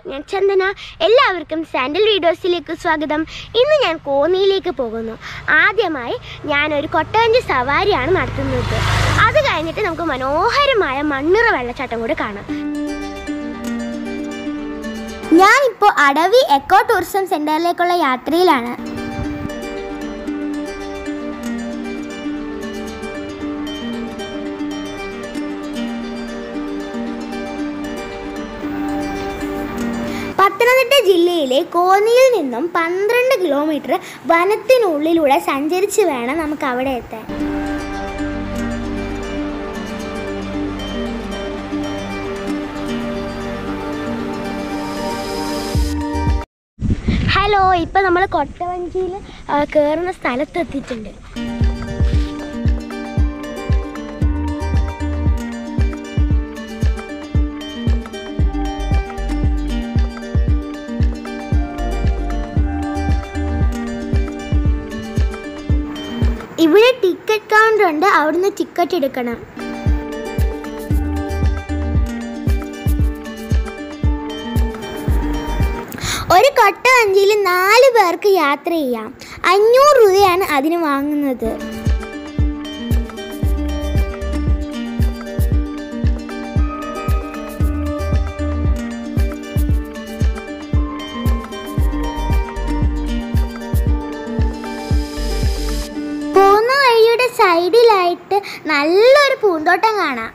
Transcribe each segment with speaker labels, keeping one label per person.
Speaker 1: ഞാൻ ചന്ദന എല്ലാവർക്കും സാൻഡൽ വീഡിയോസിലേക്ക് സ്വാഗതം ഇന്ന് ഞാൻ കോന്നിയിലേക്ക് പോകുന്നു ആദ്യമായി ഞാനൊരു കൊട്ടവഞ്ചി സവാരിയാണ് നടത്തുന്നത് അത് കഴിഞ്ഞിട്ട് നമുക്ക് മനോഹരമായ മണ്ണുറ വെള്ളച്ചാട്ടം കൂടി കാണാം ഞാനിപ്പോൾ അടവി എക്കോ ടൂറിസം സെന്ററിലേക്കുള്ള യാത്രയിലാണ് പത്തനംതിട്ട ജില്ലയിലെ കോന്നിയിൽ നിന്നും പന്ത്രണ്ട് കിലോമീറ്റർ വനത്തിനുള്ളിലൂടെ സഞ്ചരിച്ച് വേണം നമുക്ക് അവിടെ എത്താൻ ഹലോ ഇപ്പം നമ്മൾ കൊട്ടവഞ്ചിയിൽ കയറുന്ന സ്ഥലത്ത് എത്തിയിട്ടുണ്ട് ഇവിടെ ടിക്കറ്റ് കൗണ്ടർ ഉണ്ട് അവിടുന്ന് ടിക്കറ്റ് എടുക്കണം ഒരു കൊട്ടവഞ്ചിയിൽ നാല് പേർക്ക് യാത്ര ചെയ്യാം അഞ്ഞൂറ് രൂപയാണ് അതിന് വാങ്ങുന്നത് പോകുന്ന വഴിയുടെ സൈഡിലായിട്ട് നല്ലൊരു പൂന്തോട്ടം കാണാം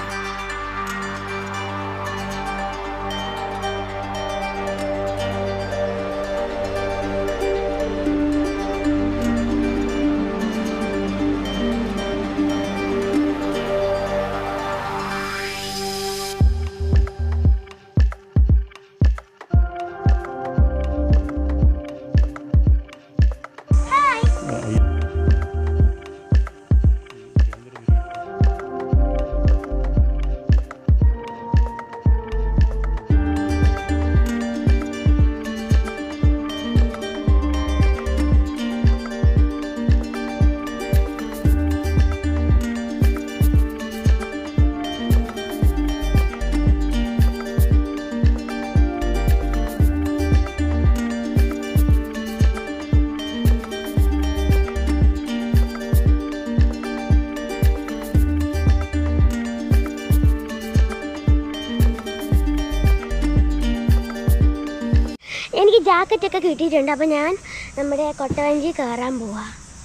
Speaker 1: എനിക്ക് ജാക്കറ്റ് ഒക്കെ കിട്ടിയിട്ടുണ്ട് അപ്പം ഞാൻ നമ്മുടെ കൊട്ടവഞ്ചി കയറാൻ പോവാ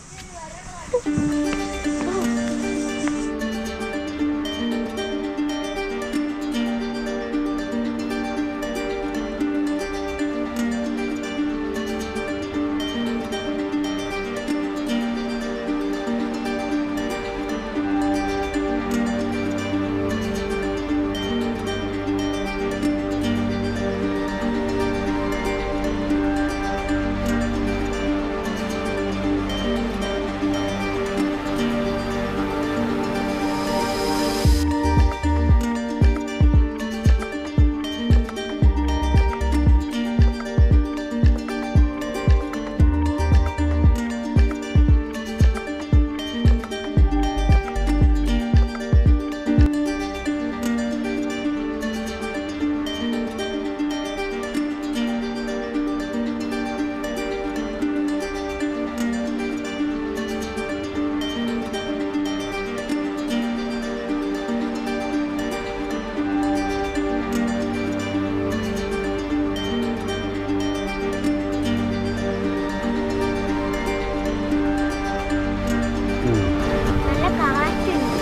Speaker 1: നല്ല കാറ്റുണ്ട്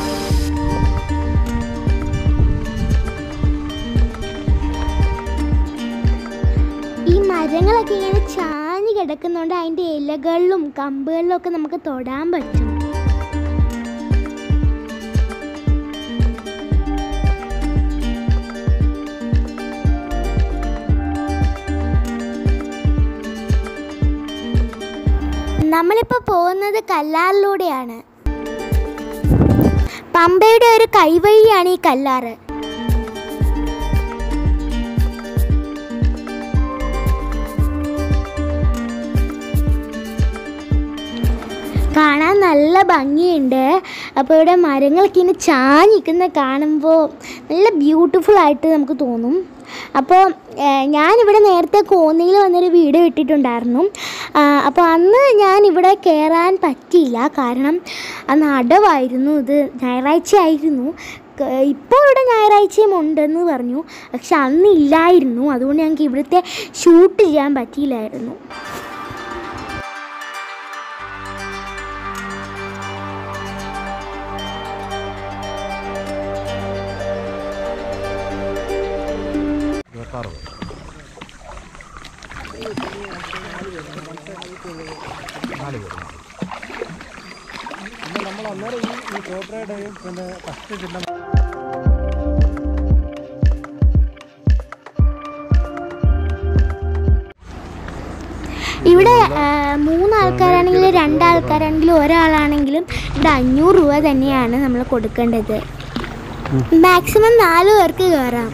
Speaker 1: ഈ മരങ്ങളൊക്കെ ഇങ്ങനെ ചാഞ്ഞ് കിടക്കുന്നതുകൊണ്ട് അതിൻ്റെ ഇലകളിലും കമ്പുകളിലും ഒക്കെ നമുക്ക് തൊടാൻ പറ്റും നമ്മളിപ്പോൾ പോകുന്നത് കല്ലാറിലൂടെയാണ് പമ്പയുടെ ഒരു കൈവഴിയാണ് ഈ കല്ലാറ് കാണാൻ നല്ല ഭംഗിയുണ്ട് അപ്പോൾ ഇവിടെ മരങ്ങളൊക്കെ ഇങ്ങനെ ചാഞ്ഞിക്കുന്ന കാണുമ്പോൾ നല്ല ബ്യൂട്ടിഫുൾ ആയിട്ട് നമുക്ക് തോന്നും അപ്പോൾ ഏഹ്, ഞാനിവിടെ നേരത്തെ കോന്നിയിൽ വന്നൊരു വീഡിയോ ഇട്ടിട്ടുണ്ടായിരുന്നു ആ, അപ്പോൾ അന്ന് ഞാൻ ഇവിടെ കയറാൻ പറ്റിയില്ല കാരണം അന്ന് അടവായിരുന്നു ഇത് ഞായറാഴ്ച ആയിരുന്നു ക- ഇപ്പോൾ ഇവിടെ ഞായറാഴ്ചയും ഉണ്ടെന്ന് പറഞ്ഞു പക്ഷെ അന്ന് ഇല്ലായിരുന്നു അതുകൊണ്ട് ഞങ്ങൾക്ക് ഇവിടുത്തെ ഷൂട്ട് ചെയ്യാൻ പറ്റിയില്ലായിരുന്നു
Speaker 2: ഇരുപത്താറ് നാല് പേര്
Speaker 3: പിന്നെ നമ്മൾ അന്നേരം ഈ ഈ കോബ്രയുടെയും പിന്നെ ഫസ്റ്റ് ചിഹ്നം
Speaker 1: ഇവിടെ ആ, മൂന്നാൾക്കാരാണെങ്കിലും രണ്ടാൾക്കാരാണെങ്കിലും ഒരാളാണെങ്കിലും ഇവിടെ അഞ്ഞൂറ് രൂപ തന്നെയാണ് നമ്മൾ കൊടുക്കേണ്ടത് മാക്സിമം നാല് പേർക്ക് കയറാം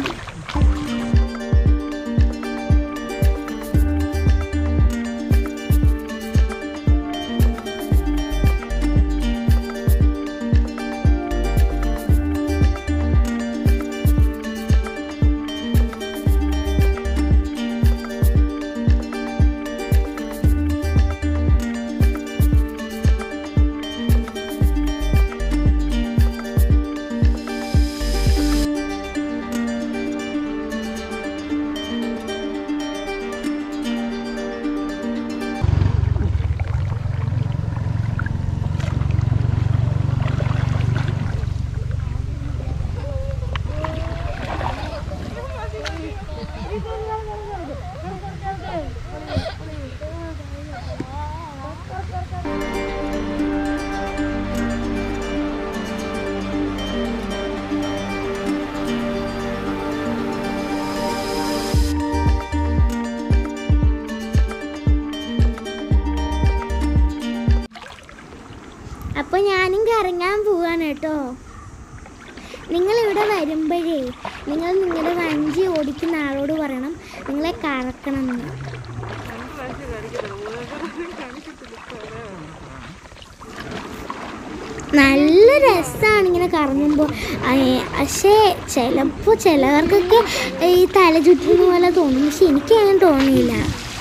Speaker 1: അപ്പോൾ ഞാനും കറങ്ങാൻ പോവാണ് കേട്ടോ നിങ്ങൾ ഇവിടെ വരുമ്പോഴേ നിങ്ങൾ നിങ്ങളുടെ വഞ്ചി ഓടിക്കുന്ന ആളോട് പറയണം നിങ്ങളെ കറക്കണം എന്ന് നല്ല രസമാണ് ഇങ്ങനെ കറങ്ങുമ്പോൾ പക്ഷേ ചിലപ്പോൾ ചിലവർക്കൊക്കെ ഈ തല ചുറ്റുന്ന പോലെ തോന്നും പക്ഷെ എനിക്ക് അങ്ങനെ തോന്നിയില്ല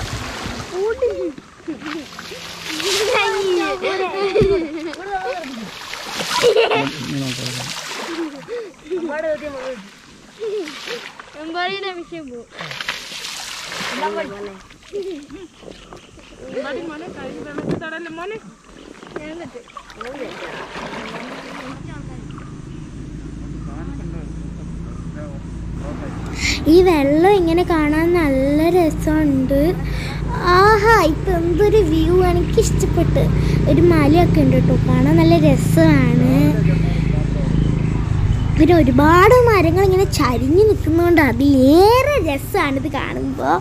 Speaker 1: ഈ വെള്ളം ഇങ്ങനെ കാണാൻ നല്ല രസമുണ്ട് ആഹാ ഇപ്പം എന്തൊരു വ്യൂ എനിക്ക് ഇഷ്ടപ്പെട്ട് ഒരു മലയൊക്കെ ഉണ്ട് കേട്ടോ കാണാൻ നല്ല രസമാണ് പിന്നെ ഒരുപാട് മരങ്ങൾ ഇങ്ങനെ ചരിഞ്ഞു നിൽക്കുന്നതുകൊണ്ട് അതിലേറെ രസമാണ് ഇത് കാണുമ്പോൾ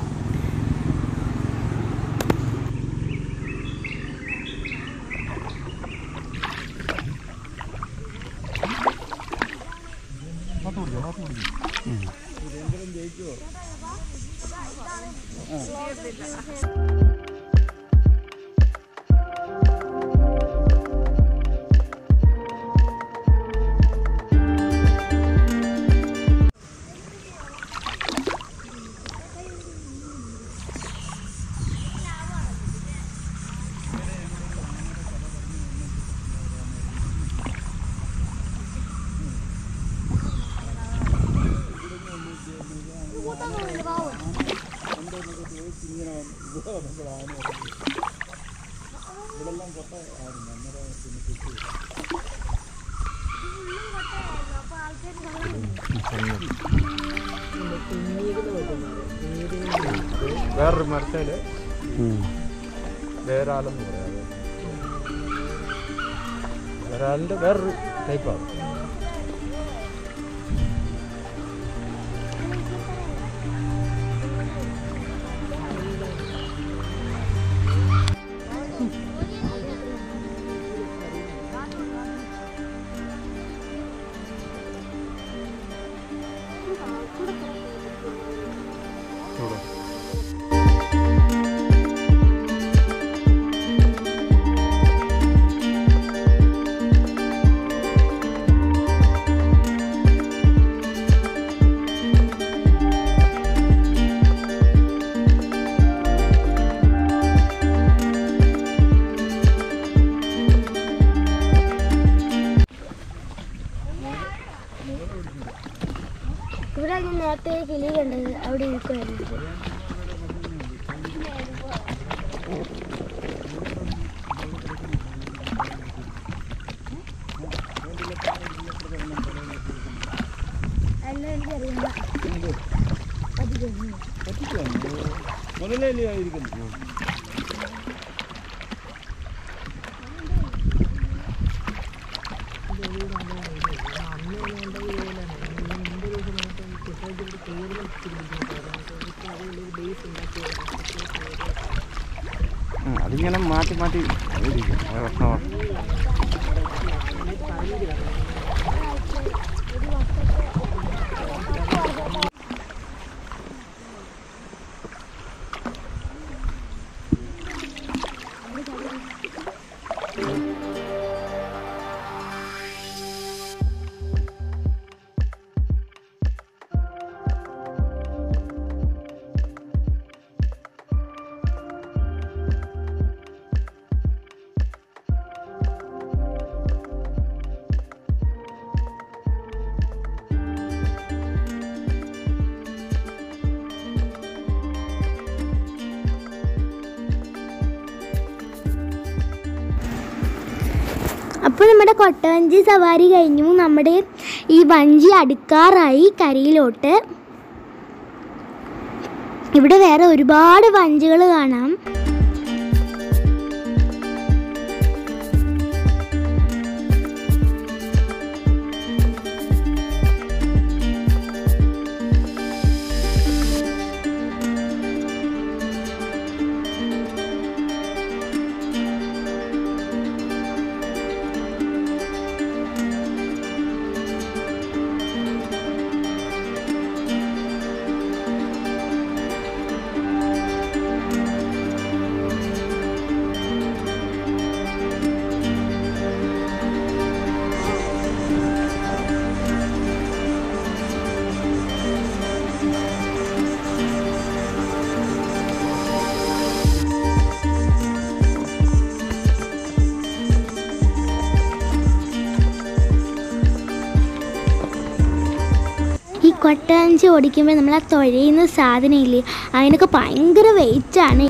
Speaker 2: വേറൊരു മരത്തേല് വേരാലം എന്ന് പറയാം വേരാലിൻ്റെ വേറൊരു ടൈപ്പാണ്
Speaker 1: ഇവിടെ ഞാൻ നേരത്തെ ഒരു കിളി കണ്ടത് അവിടെ ഇരിക്കുമായിരുന്നു എല്ലാം എനിക്കറിയാം
Speaker 3: മുതലേ ആയിരിക്കുന്നു
Speaker 2: അതിങ്ങനെ മാറ്റി മാറ്റി ഇരിക്കും അത് പ്രശ്നമാണ്
Speaker 1: അപ്പോൾ നമ്മുടെ കൊട്ടവഞ്ചി സവാരി കഴിഞ്ഞു നമ്മുടെ ഈ വഞ്ചി അടുക്കാറായി കരയിലോട്ട് ഇവിടെ വേറെ ഒരുപാട് വഞ്ചികൾ കാണാം ഈ കൊട്ടവഞ്ചി ഓടിക്കുമ്പോൾ നമ്മൾ ആ തുഴയുന്ന സാധനം ഇല്ലേ അതിനൊക്കെ ഭയങ്കര വെയിറ്റാണ്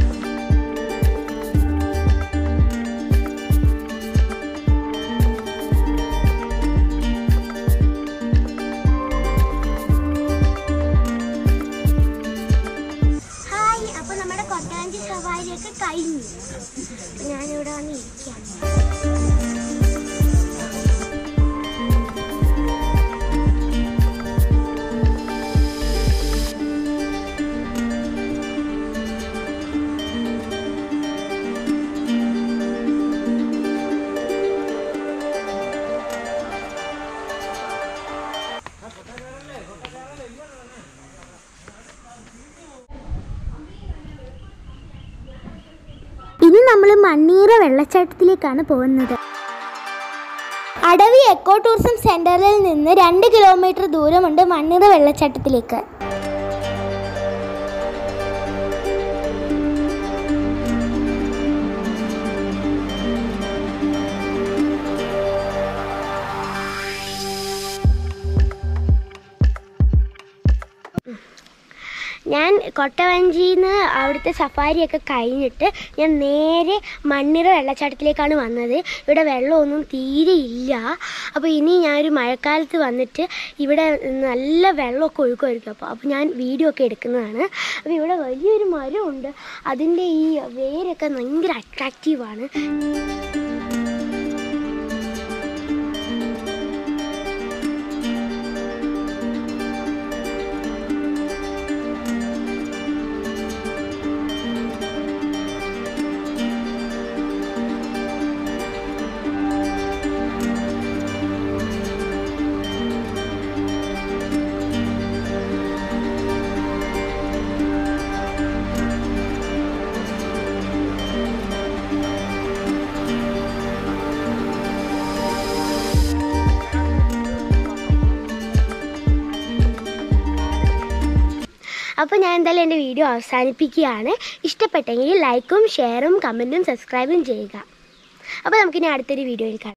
Speaker 1: ഹായ് അപ്പോൾ നമ്മുടെ കൊട്ടാഞ്ചി സവാരിയൊക്കെ കഴിഞ്ഞു ഞാനിവിടെ വന്ന് ഇരിക്കാം ഇനി നമ്മൾ മണ്ണീറ വെള്ളച്ചാട്ടത്തിലേക്കാണ് പോകുന്നത് അടവി എക്കോ ടൂറിസം സെന്ററിൽ നിന്ന് രണ്ട് കിലോമീറ്റർ ദൂരമുണ്ട് മണ്ണീറ വെള്ളച്ചാട്ടത്തിലേക്ക് ഞാൻ കൊട്ടവഞ്ചിയിൽ നിന്ന് അവിടുത്തെ സഫാരിയൊക്കെ കഴിഞ്ഞിട്ട് ഞാൻ നേരെ മണ്ണിറ വെള്ളച്ചാട്ടത്തിലേക്കാണ് വന്നത് ഇവിടെ വെള്ളമൊന്നും തീരെ ഇല്ല അപ്പോൾ ഇനി ഞാനൊരു മഴക്കാലത്ത് വന്നിട്ട് ഇവിടെ നല്ല വെള്ളമൊക്കെ ഒഴുക്കുമായിരിക്കും അപ്പോൾ അപ്പോൾ ഞാൻ വീഡിയോ ഒക്കെ എടുക്കുന്നതാണ് അപ്പോൾ ഇവിടെ വലിയൊരു മരമുണ്ട് അതിൻ്റെ ഈ വേരൊക്കെ ഭയങ്കര അട്രാക്റ്റീവാണ് അപ്പോൾ ഞാൻ എന്തായാലും എൻ്റെ വീഡിയോ അവസാനിപ്പിക്കുകയാണ് ഇഷ്ടപ്പെട്ടെങ്കിൽ ലൈക്കും ഷെയറും കമൻറ്റും സബ്സ്ക്രൈബും ചെയ്യുക അപ്പോൾ നമുക്കിനി അടുത്തൊരു വീഡിയോയിൽ കാണാം